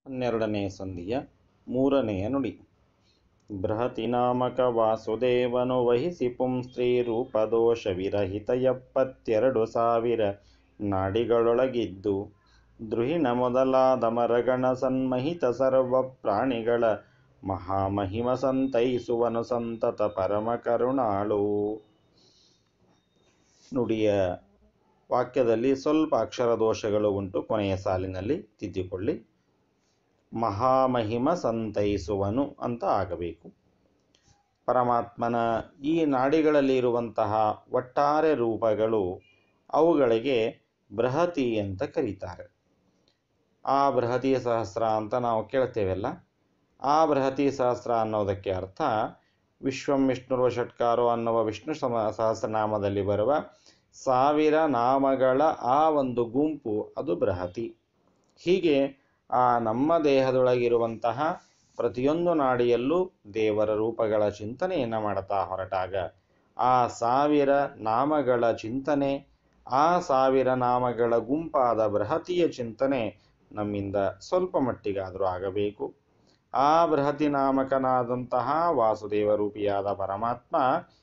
ಹನ್ನೆರಡನೇ ಸಂಧಿಯ ಮೂರನೆಯ ನುಡಿ ಬೃಹತಿ ನಾಮಕ ವಾಸುದೇವನು ವಹಿಸಿ ಪುಂಸ್ತ್ರೀ ರೂಪದೋಷ ವಿರಹಿತ ಎಪ್ಪತ್ತೆರಡು ಸಾವಿರ ನಾಡಿಗಳೊಳಗಿದ್ದು ದ್ರುಹಿಣ ಮೊದಲಾದ ಮರಗಣ ಸನ್ಮಹಿತ ಸರ್ವ ಪ್ರಾಣಿಗಳ ಮಹಾಮಹಿಮ ಸಂತೈಸುವನು ಸಂತತ ಪರಮ ಕರುಣಾಳು ನುಡಿಯ ವಾಕ್ಯದಲ್ಲಿ ಸ್ವಲ್ಪ ಅಕ್ಷರ ದೋಷಗಳು ಉಂಟು ಕೊನೆಯ ಸಾಲಿನಲ್ಲಿ ತಿದ್ದಿಕೊಳ್ಳಿ ಮಹಾಮಹಿಮ ಸಂತೈಸುವನು ಅಂತ ಆಗಬೇಕು ಪರಮಾತ್ಮನ ಈ ನಾಡಿಗಳಲ್ಲಿ ಇರುವಂತಹ ಒಟ್ಟಾರೆ ರೂಪಗಳು ಅವುಗಳಿಗೆ ಬೃಹತಿ ಅಂತ ಕರೀತಾರೆ ಆ ಬೃಹತಿ ಸಹಸ್ರ ಅಂತ ನಾವು ಕೇಳ್ತೇವಲ್ಲ ಆ ಬೃಹತಿ ಸಹಸ್ರ ಅನ್ನೋದಕ್ಕೆ ಅರ್ಥ ವಿಶ್ವಂ ವಿಷ್ಣುರ್ವ ಷಟ್ಕಾರೋ ಅನ್ನುವ ವಿಷ್ಣು ಸಮ ಸಹಸ್ರನಾಮದಲ್ಲಿ ಬರುವ ಸಾವಿರ ನಾಮಗಳ ಆ ಒಂದು ಗುಂಪು ಅದು ಬೃಹತಿ ಹೀಗೆ ಆ ನಮ್ಮ ದೇಹದೊಳಗಿರುವಂತಹ ಪ್ರತಿಯೊಂದು ನಾಡಿಯಲ್ಲೂ ದೇವರ ರೂಪಗಳ ಚಿಂತನೆಯನ್ನು ಮಾಡುತ್ತಾ ಹೊರಟಾಗ ಆ ಸಾವಿರ ನಾಮಗಳ ಚಿಂತನೆ ಆ ಸಾವಿರ ನಾಮಗಳ ಗುಂಪಾದ ಬೃಹತಿಯ ಚಿಂತನೆ ನಮ್ಮಿಂದ ಸ್ವಲ್ಪ ಮಟ್ಟಿಗಾದರೂ ಆಗಬೇಕು ಆ ಬೃಹತಿ ನಾಮಕನಾದಂತಹ ವಾಸುದೇವ ರೂಪಿಯಾದ ಪರಮಾತ್ಮ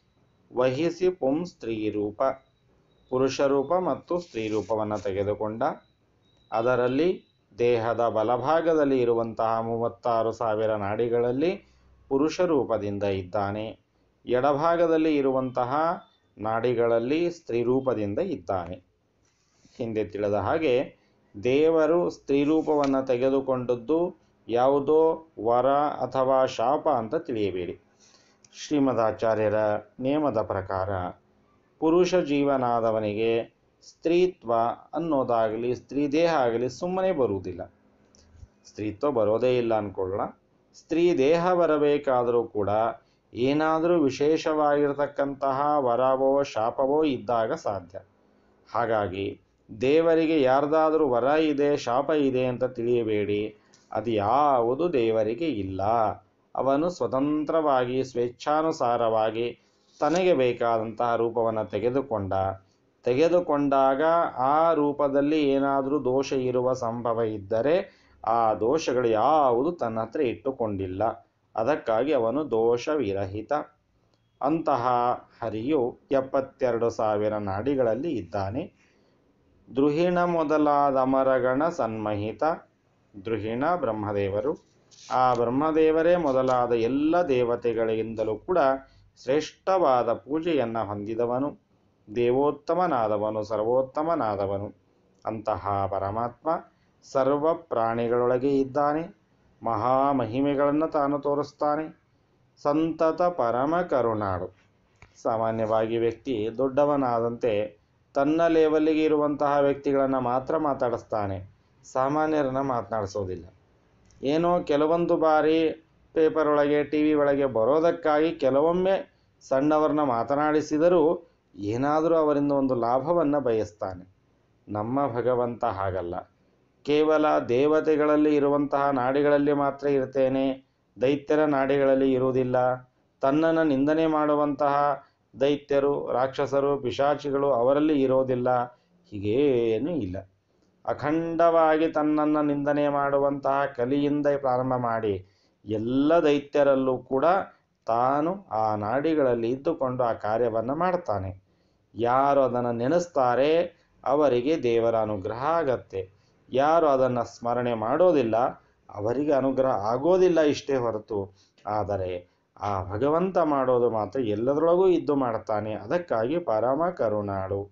ವಹಿಸಿ ಪುಂ ಸ್ತ್ರೀ ರೂಪ ಪುರುಷ ರೂಪ ಮತ್ತು ಸ್ತ್ರೀ ರೂಪವನ್ನು ತೆಗೆದುಕೊಂಡ ಅದರಲ್ಲಿ ದೇಹದ ಬಲಭಾಗದಲ್ಲಿ ಇರುವಂತಹ ಮೂವತ್ತಾರು ಸಾವಿರ ನಾಡಿಗಳಲ್ಲಿ ಪುರುಷ ರೂಪದಿಂದ ಇದ್ದಾನೆ ಎಡಭಾಗದಲ್ಲಿ ಇರುವಂತಹ ನಾಡಿಗಳಲ್ಲಿ ಸ್ತ್ರೀ ರೂಪದಿಂದ ಇದ್ದಾನೆ ಹಿಂದೆ ತಿಳಿದ ಹಾಗೆ ದೇವರು ಸ್ತ್ರೀ ರೂಪವನ್ನು ತೆಗೆದುಕೊಂಡದ್ದು ಯಾವುದೋ ವರ ಅಥವಾ ಶಾಪ ಅಂತ ತಿಳಿಯಬೇಡಿ ಶ್ರೀಮದಾಚಾರ್ಯರ ನೇಮದ ಪ್ರಕಾರ ಪುರುಷ ಜೀವನಾದವನಿಗೆ ಸ್ತ್ರೀತ್ವ ಅನ್ನೋದಾಗಲಿ ಸ್ತ್ರೀ ದೇಹ ಆಗಲಿ ಸುಮ್ಮನೆ ಬರುವುದಿಲ್ಲ ಸ್ತ್ರೀತ್ವ ಬರೋದೇ ಇಲ್ಲ ಅಂದ್ಕೊಳ್ಳೋಣ ಸ್ತ್ರೀ ದೇಹ ಬರಬೇಕಾದರೂ ಕೂಡ ಏನಾದರೂ ವಿಶೇಷವಾಗಿರತಕ್ಕಂತಹ ವರವೋ ಶಾಪವೋ ಇದ್ದಾಗ ಸಾಧ್ಯ ಹಾಗಾಗಿ ದೇವರಿಗೆ ಯಾರ್ದಾದ್ರೂ ವರ ಇದೆ ಶಾಪ ಇದೆ ಅಂತ ತಿಳಿಯಬೇಡಿ ಅದು ಯಾವುದು ದೇವರಿಗೆ ಇಲ್ಲ ಅವನು ಸ್ವತಂತ್ರವಾಗಿ ಸ್ವೇಚ್ಛಾನುಸಾರವಾಗಿ ತನಗೆ ಬೇಕಾದಂತಹ ರೂಪವನ್ನು ತೆಗೆದುಕೊಂಡ ತೆಗೆದುಕೊಂಡಾಗ ಆ ರೂಪದಲ್ಲಿ ಏನಾದರೂ ದೋಷ ಇರುವ ಸಂಭವ ಇದ್ದರೆ ಆ ದೋಷಗಳು ಯಾವುದು ತನ್ನ ಹತ್ರ ಇಟ್ಟುಕೊಂಡಿಲ್ಲ ಅದಕ್ಕಾಗಿ ಅವನು ದೋಷವಿರಹಿತ ಅಂತಹ ಹರಿಯು ಎಪ್ಪತ್ತೆರಡು ಸಾವಿರ ನಾಡಿಗಳಲ್ಲಿ ಇದ್ದಾನೆ ದ್ರುಹಿಣ ಮೊದಲಾದ ಅಮರಗಣ ಸನ್ಮಹಿತ ದ್ರುಹಿಣ ಬ್ರಹ್ಮದೇವರು ಆ ಬ್ರಹ್ಮದೇವರೇ ಮೊದಲಾದ ಎಲ್ಲ ದೇವತೆಗಳಿಂದಲೂ ಕೂಡ ಶ್ರೇಷ್ಠವಾದ ಪೂಜೆಯನ್ನು ಹೊಂದಿದವನು ದೇವೋತ್ತಮನಾದವನು ಸರ್ವೋತ್ತಮನಾದವನು ಅಂತಹ ಪರಮಾತ್ಮ ಸರ್ವ ಪ್ರಾಣಿಗಳೊಳಗೆ ಇದ್ದಾನೆ ಮಹಾಮಹಿಮೆಗಳನ್ನು ತಾನು ತೋರಿಸ್ತಾನೆ ಸಂತತ ಪರಮ ಕರುಣಾಳು ಸಾಮಾನ್ಯವಾಗಿ ವ್ಯಕ್ತಿ ದೊಡ್ಡವನಾದಂತೆ ತನ್ನ ಲೆವೆಲ್ಗೆ ಇರುವಂತಹ ವ್ಯಕ್ತಿಗಳನ್ನು ಮಾತ್ರ ಮಾತಾಡಿಸ್ತಾನೆ ಸಾಮಾನ್ಯರನ್ನು ಮಾತನಾಡಿಸೋದಿಲ್ಲ ಏನೋ ಕೆಲವೊಂದು ಬಾರಿ ಪೇಪರ್ ಒಳಗೆ ಟಿ ವಿ ಒಳಗೆ ಬರೋದಕ್ಕಾಗಿ ಕೆಲವೊಮ್ಮೆ ಸಣ್ಣವರನ್ನ ಮಾತನಾಡಿಸಿದರೂ ಏನಾದರೂ ಅವರಿಂದ ಒಂದು ಲಾಭವನ್ನು ಬಯಸ್ತಾನೆ ನಮ್ಮ ಭಗವಂತ ಹಾಗಲ್ಲ ಕೇವಲ ದೇವತೆಗಳಲ್ಲಿ ಇರುವಂತಹ ನಾಡಿಗಳಲ್ಲಿ ಮಾತ್ರ ಇರ್ತೇನೆ ದೈತ್ಯರ ನಾಡಿಗಳಲ್ಲಿ ಇರುವುದಿಲ್ಲ ತನ್ನನ್ನು ನಿಂದನೆ ಮಾಡುವಂತಹ ದೈತ್ಯರು ರಾಕ್ಷಸರು ಪಿಶಾಚಿಗಳು ಅವರಲ್ಲಿ ಇರೋದಿಲ್ಲ ಹೀಗೇನೂ ಇಲ್ಲ ಅಖಂಡವಾಗಿ ತನ್ನನ್ನು ನಿಂದನೆ ಮಾಡುವಂತಹ ಕಲಿಯಿಂದ ಪ್ರಾರಂಭ ಮಾಡಿ ಎಲ್ಲ ದೈತ್ಯರಲ್ಲೂ ಕೂಡ ತಾನು ಆ ನಾಡಿಗಳಲ್ಲಿ ಇದ್ದುಕೊಂಡು ಆ ಕಾರ್ಯವನ್ನು ಮಾಡ್ತಾನೆ ಯಾರು ಅದನ್ನು ನೆನೆಸ್ತಾರೆ ಅವರಿಗೆ ದೇವರ ಅನುಗ್ರಹ ಆಗತ್ತೆ ಯಾರು ಅದನ್ನು ಸ್ಮರಣೆ ಮಾಡೋದಿಲ್ಲ ಅವರಿಗೆ ಅನುಗ್ರಹ ಆಗೋದಿಲ್ಲ ಇಷ್ಟೇ ಹೊರತು ಆದರೆ ಆ ಭಗವಂತ ಮಾಡೋದು ಮಾತ್ರ ಎಲ್ಲದರೊಳಗೂ ಇದ್ದು ಮಾಡ್ತಾನೆ ಅದಕ್ಕಾಗಿ ಪರಮ ಕರುಣಾಳು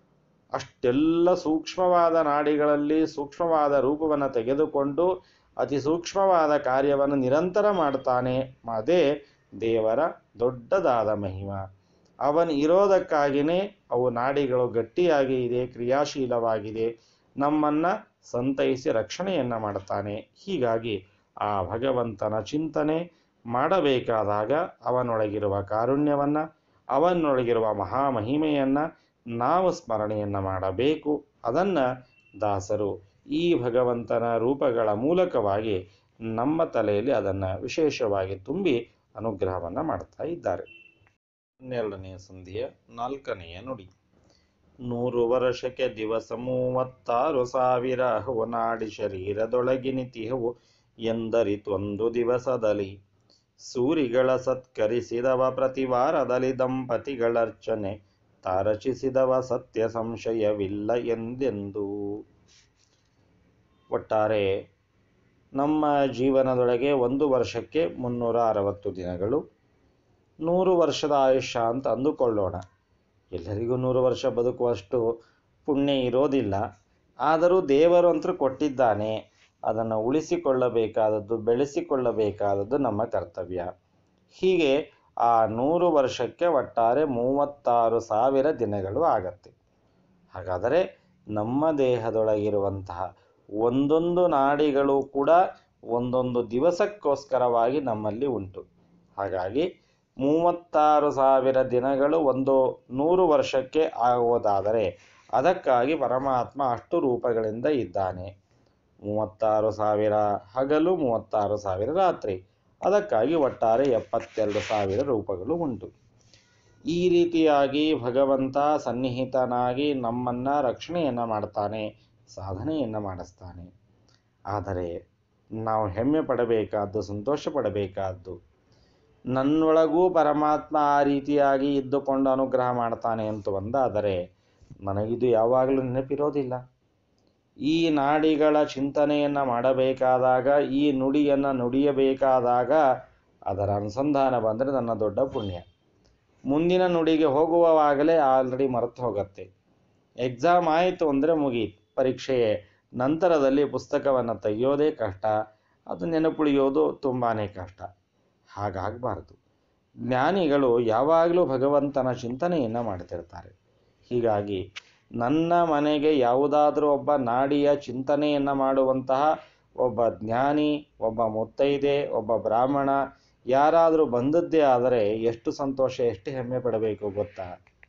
ಅಷ್ಟೆಲ್ಲ ಸೂಕ್ಷ್ಮವಾದ ನಾಡಿಗಳಲ್ಲಿ ಸೂಕ್ಷ್ಮವಾದ ರೂಪವನ್ನು ತೆಗೆದುಕೊಂಡು ಅತಿ ಸೂಕ್ಷ್ಮವಾದ ಕಾರ್ಯವನ್ನು ನಿರಂತರ ಮಾಡ್ತಾನೆ ಅದೇ ದೇವರ ದೊಡ್ಡದಾದ ಮಹಿಮ ಅವನು ಇರೋದಕ್ಕಾಗಿಯೇ ಅವು ನಾಡಿಗಳು ಗಟ್ಟಿಯಾಗಿ ಇದೆ ಕ್ರಿಯಾಶೀಲವಾಗಿದೆ ನಮ್ಮನ್ನು ಸಂತೈಸಿ ರಕ್ಷಣೆಯನ್ನು ಮಾಡ್ತಾನೆ ಹೀಗಾಗಿ ಆ ಭಗವಂತನ ಚಿಂತನೆ ಮಾಡಬೇಕಾದಾಗ ಅವನೊಳಗಿರುವ ಕಾರುಣ್ಯವನ್ನು ಅವನೊಳಗಿರುವ ಮಹಾಮಹಿಮೆಯನ್ನು ನಾವು ಸ್ಮರಣೆಯನ್ನು ಮಾಡಬೇಕು ಅದನ್ನು ದಾಸರು ಈ ಭಗವಂತನ ರೂಪಗಳ ಮೂಲಕವಾಗಿ ನಮ್ಮ ತಲೆಯಲ್ಲಿ ಅದನ್ನು ವಿಶೇಷವಾಗಿ ತುಂಬಿ ಅನುಗ್ರಹವನ್ನು ಮಾಡ್ತಾ ಇದ್ದಾರೆ ಹನ್ನೆರಡನೆಯ ಸಂಧಿಯ ನಾಲ್ಕನೆಯ ನುಡಿ ನೂರು ವರ್ಷಕ್ಕೆ ದಿವಸ ಮೂವತ್ತಾರು ಸಾವಿರ ಹವನಾಡಿ ಶರೀರದೊಳಗಿನಿತಿಹವು ಎಂದರಿತೊಂದು ದಿವಸದಲ್ಲಿ ಸೂರಿಗಳ ಸತ್ಕರಿಸಿದವ ಪ್ರತಿವಾರದಲ್ಲಿ ದಂಪತಿಗಳರ್ಚನೆ ತಾರಚಿಸಿದವ ಸತ್ಯ ಸಂಶಯವಿಲ್ಲ ಎಂದೆಂದು ಒಟ್ಟಾರೆ ನಮ್ಮ ಜೀವನದೊಳಗೆ ಒಂದು ವರ್ಷಕ್ಕೆ ಮುನ್ನೂರ ಅರವತ್ತು ದಿನಗಳು ನೂರು ವರ್ಷದ ಆಯುಷ್ಯ ಅಂತ ಅಂದುಕೊಳ್ಳೋಣ ಎಲ್ಲರಿಗೂ ನೂರು ವರ್ಷ ಬದುಕುವಷ್ಟು ಪುಣ್ಯ ಇರೋದಿಲ್ಲ ಆದರೂ ದೇವರು ಅಂತೂ ಕೊಟ್ಟಿದ್ದಾನೆ ಅದನ್ನು ಉಳಿಸಿಕೊಳ್ಳಬೇಕಾದದ್ದು ಬೆಳೆಸಿಕೊಳ್ಳಬೇಕಾದದ್ದು ನಮ್ಮ ಕರ್ತವ್ಯ ಹೀಗೆ ಆ ನೂರು ವರ್ಷಕ್ಕೆ ಒಟ್ಟಾರೆ ಮೂವತ್ತಾರು ಸಾವಿರ ದಿನಗಳು ಆಗತ್ತೆ ಹಾಗಾದರೆ ನಮ್ಮ ದೇಹದೊಳಗಿರುವಂತಹ ಒಂದೊಂದು ನಾಡಿಗಳು ಕೂಡ ಒಂದೊಂದು ದಿವಸಕ್ಕೋಸ್ಕರವಾಗಿ ನಮ್ಮಲ್ಲಿ ಉಂಟು ಹಾಗಾಗಿ ಮೂವತ್ತಾರು ಸಾವಿರ ದಿನಗಳು ಒಂದು ನೂರು ವರ್ಷಕ್ಕೆ ಆಗುವುದಾದರೆ ಅದಕ್ಕಾಗಿ ಪರಮಾತ್ಮ ಅಷ್ಟು ರೂಪಗಳಿಂದ ಇದ್ದಾನೆ ಮೂವತ್ತಾರು ಸಾವಿರ ಹಗಲು ಮೂವತ್ತಾರು ಸಾವಿರ ರಾತ್ರಿ ಅದಕ್ಕಾಗಿ ಒಟ್ಟಾರೆ ಎಪ್ಪತ್ತೆರಡು ಸಾವಿರ ರೂಪಗಳು ಉಂಟು ಈ ರೀತಿಯಾಗಿ ಭಗವಂತ ಸನ್ನಿಹಿತನಾಗಿ ನಮ್ಮನ್ನ ರಕ್ಷಣೆಯನ್ನು ಮಾಡ್ತಾನೆ ಸಾಧನೆಯನ್ನು ಮಾಡಿಸ್ತಾನೆ ಆದರೆ ನಾವು ಹೆಮ್ಮೆ ಪಡಬೇಕಾದ್ದು ಸಂತೋಷ ಪಡಬೇಕಾದ್ದು ನನ್ನೊಳಗೂ ಪರಮಾತ್ಮ ಆ ರೀತಿಯಾಗಿ ಇದ್ದುಕೊಂಡು ಅನುಗ್ರಹ ಮಾಡ್ತಾನೆ ಅಂತ ಒಂದಾದರೆ ನನಗಿದು ಯಾವಾಗಲೂ ನೆನಪಿರೋದಿಲ್ಲ ಈ ನಾಡಿಗಳ ಚಿಂತನೆಯನ್ನು ಮಾಡಬೇಕಾದಾಗ ಈ ನುಡಿಯನ್ನು ನುಡಿಯಬೇಕಾದಾಗ ಅದರ ಅನುಸಂಧಾನ ಬಂದರೆ ನನ್ನ ದೊಡ್ಡ ಪುಣ್ಯ ಮುಂದಿನ ನುಡಿಗೆ ಹೋಗುವವಾಗಲೇ ಆಲ್ರೆಡಿ ಮರೆತು ಹೋಗುತ್ತೆ ಎಕ್ಸಾಮ್ ಆಯಿತು ಅಂದರೆ ಮುಗೀತು ಪರೀಕ್ಷೆಯೇ ನಂತರದಲ್ಲಿ ಪುಸ್ತಕವನ್ನು ತೆಗೆಯೋದೇ ಕಷ್ಟ ಅದು ನೆನಪುಳಿಯೋದು ತುಂಬಾ ಕಷ್ಟ ಹಾಗಾಗಬಾರ್ದು ಜ್ಞಾನಿಗಳು ಯಾವಾಗಲೂ ಭಗವಂತನ ಚಿಂತನೆಯನ್ನು ಮಾಡ್ತಿರ್ತಾರೆ ಹೀಗಾಗಿ ನನ್ನ ಮನೆಗೆ ಯಾವುದಾದ್ರೂ ಒಬ್ಬ ನಾಡಿಯ ಚಿಂತನೆಯನ್ನು ಮಾಡುವಂತಹ ಒಬ್ಬ ಜ್ಞಾನಿ ಒಬ್ಬ ಮುತ್ತೈದೆ ಒಬ್ಬ ಬ್ರಾಹ್ಮಣ ಯಾರಾದರೂ ಬಂದದ್ದೇ ಆದರೆ ಎಷ್ಟು ಸಂತೋಷ ಎಷ್ಟು ಹೆಮ್ಮೆ ಪಡಬೇಕು ಗೊತ್ತಾ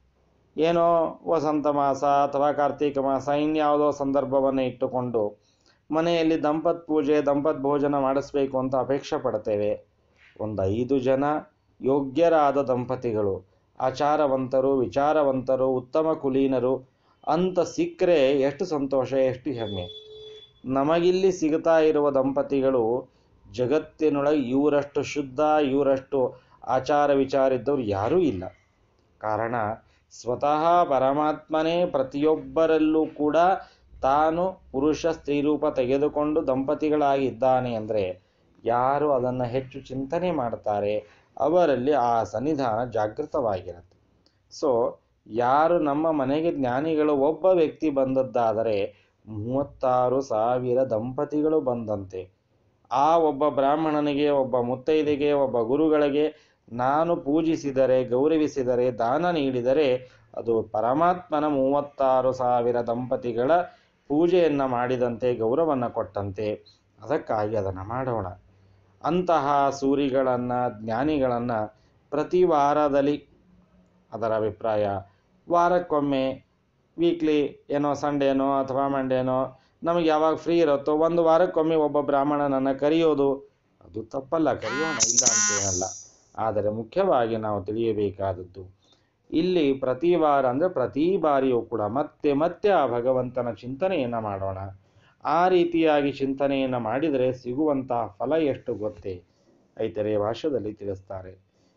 ಏನೋ ವಸಂತ ಮಾಸ ಅಥವಾ ಕಾರ್ತೀಕ ಮಾಸ ಇನ್ಯಾವುದೋ ಸಂದರ್ಭವನ್ನು ಇಟ್ಟುಕೊಂಡು ಮನೆಯಲ್ಲಿ ದಂಪತ್ ಪೂಜೆ ದಂಪತ್ ಭೋಜನ ಮಾಡಿಸ್ಬೇಕು ಅಂತ ಅಪೇಕ್ಷೆ ಪಡ್ತೇವೆ ಒಂದು ಐದು ಜನ ಯೋಗ್ಯರಾದ ದಂಪತಿಗಳು ಆಚಾರವಂತರು ವಿಚಾರವಂತರು ಉತ್ತಮ ಕುಲೀನರು ಅಂತ ಸಿಕ್ಕರೆ ಎಷ್ಟು ಸಂತೋಷ ಎಷ್ಟು ಹೆಮ್ಮೆ ನಮಗಿಲ್ಲಿ ಸಿಗ್ತಾ ಇರುವ ದಂಪತಿಗಳು ಜಗತ್ತಿನೊಳಗೆ ಇವರಷ್ಟು ಶುದ್ಧ ಇವರಷ್ಟು ಆಚಾರ ವಿಚಾರ ಇದ್ದವ್ರು ಯಾರೂ ಇಲ್ಲ ಕಾರಣ ಸ್ವತಃ ಪರಮಾತ್ಮನೇ ಪ್ರತಿಯೊಬ್ಬರಲ್ಲೂ ಕೂಡ ತಾನು ಪುರುಷ ಸ್ತ್ರೀ ರೂಪ ತೆಗೆದುಕೊಂಡು ದಂಪತಿಗಳಾಗಿದ್ದಾನೆ ಅಂದರೆ ಯಾರು ಅದನ್ನು ಹೆಚ್ಚು ಚಿಂತನೆ ಮಾಡ್ತಾರೆ ಅವರಲ್ಲಿ ಆ ಸನ್ನಿಧಾನ ಜಾಗೃತವಾಗಿರುತ್ತೆ ಸೊ ಯಾರು ನಮ್ಮ ಮನೆಗೆ ಜ್ಞಾನಿಗಳು ಒಬ್ಬ ವ್ಯಕ್ತಿ ಬಂದದ್ದಾದರೆ ಮೂವತ್ತಾರು ಸಾವಿರ ದಂಪತಿಗಳು ಬಂದಂತೆ ಆ ಒಬ್ಬ ಬ್ರಾಹ್ಮಣನಿಗೆ ಒಬ್ಬ ಮುತ್ತೈದೆಗೆ ಒಬ್ಬ ಗುರುಗಳಿಗೆ ನಾನು ಪೂಜಿಸಿದರೆ ಗೌರವಿಸಿದರೆ ದಾನ ನೀಡಿದರೆ ಅದು ಪರಮಾತ್ಮನ ಮೂವತ್ತಾರು ಸಾವಿರ ದಂಪತಿಗಳ ಪೂಜೆಯನ್ನು ಮಾಡಿದಂತೆ ಗೌರವವನ್ನು ಕೊಟ್ಟಂತೆ ಅದಕ್ಕಾಗಿ ಅದನ್ನು ಮಾಡೋಣ ಅಂತಹ ಸೂರಿಗಳನ್ನು ಜ್ಞಾನಿಗಳನ್ನು ಪ್ರತಿ ವಾರದಲ್ಲಿ ಅದರ ಅಭಿಪ್ರಾಯ ವಾರಕ್ಕೊಮ್ಮೆ ವೀಕ್ಲಿ ಏನೋ ಸಂಡೇನೋ ಅಥವಾ ಮಂಡೇನೋ ನಮಗೆ ಯಾವಾಗ ಫ್ರೀ ಇರುತ್ತೋ ಒಂದು ವಾರಕ್ಕೊಮ್ಮೆ ಒಬ್ಬ ಬ್ರಾಹ್ಮಣನನ್ನು ಕರೆಯೋದು ಅದು ತಪ್ಪಲ್ಲ ಕರೆಯೋಣ ಇಲ್ಲ ಅಂತೇನಲ್ಲ ಆದರೆ ಮುಖ್ಯವಾಗಿ ನಾವು ತಿಳಿಯಬೇಕಾದದ್ದು ಇಲ್ಲಿ ಪ್ರತಿ ವಾರ ಅಂದರೆ ಪ್ರತಿ ಬಾರಿಯೂ ಕೂಡ ಮತ್ತೆ ಮತ್ತೆ ಆ ಭಗವಂತನ ಚಿಂತನೆಯನ್ನು ಮಾಡೋಣ ಆ ರೀತಿಯಾಗಿ ಚಿಂತನೆಯನ್ನು ಮಾಡಿದರೆ ಸಿಗುವಂತಹ ಫಲ ಎಷ್ಟು ಗೊತ್ತೇ ಐತರೆಯ ಭಾಷೆಯಲ್ಲಿ ತಿಳಿಸ್ತಾರೆ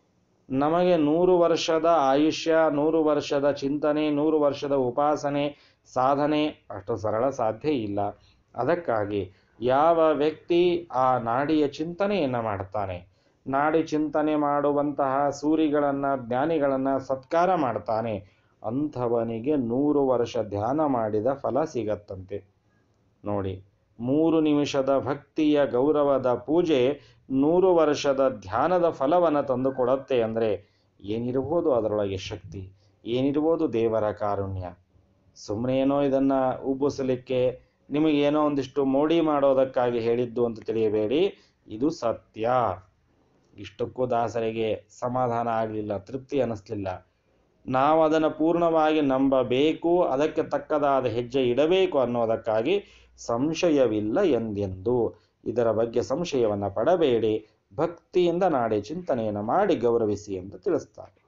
ನಮಗೆ ನೂರು ವರ್ಷದ ಆಯುಷ್ಯ ನೂರು ವರ್ಷದ ಚಿಂತನೆ ನೂರು ವರ್ಷದ ಉಪಾಸನೆ ಸಾಧನೆ ಅಷ್ಟು ಸರಳ ಸಾಧ್ಯ ಇಲ್ಲ ಅದಕ್ಕಾಗಿ ಯಾವ ವ್ಯಕ್ತಿ ಆ ನಾಡಿಯ ಚಿಂತನೆಯನ್ನು ಮಾಡ್ತಾನೆ ನಾಡಿ ಚಿಂತನೆ ಮಾಡುವಂತಹ ಸೂರಿಗಳನ್ನು ಜ್ಞಾನಿಗಳನ್ನು ಸತ್ಕಾರ ಮಾಡ್ತಾನೆ ಅಂಥವನಿಗೆ ನೂರು ವರ್ಷ ಧ್ಯಾನ ಮಾಡಿದ ಫಲ ಸಿಗತ್ತಂತೆ ನೋಡಿ ಮೂರು ನಿಮಿಷದ ಭಕ್ತಿಯ ಗೌರವದ ಪೂಜೆ ನೂರು ವರ್ಷದ ಧ್ಯಾನದ ಫಲವನ್ನು ತಂದು ಕೊಡುತ್ತೆ ಅಂದರೆ ಏನಿರ್ಬೋದು ಅದರೊಳಗೆ ಶಕ್ತಿ ಏನಿರ್ಬೋದು ದೇವರ ಕಾರುಣ್ಯ ಸುಮ್ಮನೆ ಏನೋ ಇದನ್ನು ಉಬ್ಬಿಸಲಿಕ್ಕೆ ನಿಮಗೇನೋ ಒಂದಿಷ್ಟು ಮೋಡಿ ಮಾಡೋದಕ್ಕಾಗಿ ಹೇಳಿದ್ದು ಅಂತ ತಿಳಿಯಬೇಡಿ ಇದು ಸತ್ಯ ಇಷ್ಟಕ್ಕೂ ದಾಸರಿಗೆ ಸಮಾಧಾನ ಆಗಲಿಲ್ಲ ತೃಪ್ತಿ ಅನ್ನಿಸ್ಲಿಲ್ಲ ನಾವು ಅದನ್ನು ಪೂರ್ಣವಾಗಿ ನಂಬಬೇಕು ಅದಕ್ಕೆ ತಕ್ಕದಾದ ಹೆಜ್ಜೆ ಇಡಬೇಕು ಅನ್ನೋದಕ್ಕಾಗಿ ಸಂಶಯವಿಲ್ಲ ಎಂದೆಂದು ಇದರ ಬಗ್ಗೆ ಸಂಶಯವನ್ನು ಪಡಬೇಡಿ ಭಕ್ತಿಯಿಂದ ನಾಡಿ ಚಿಂತನೆಯನ್ನು ಮಾಡಿ ಗೌರವಿಸಿ ಎಂದು ತಿಳಿಸ್ತಾರೆ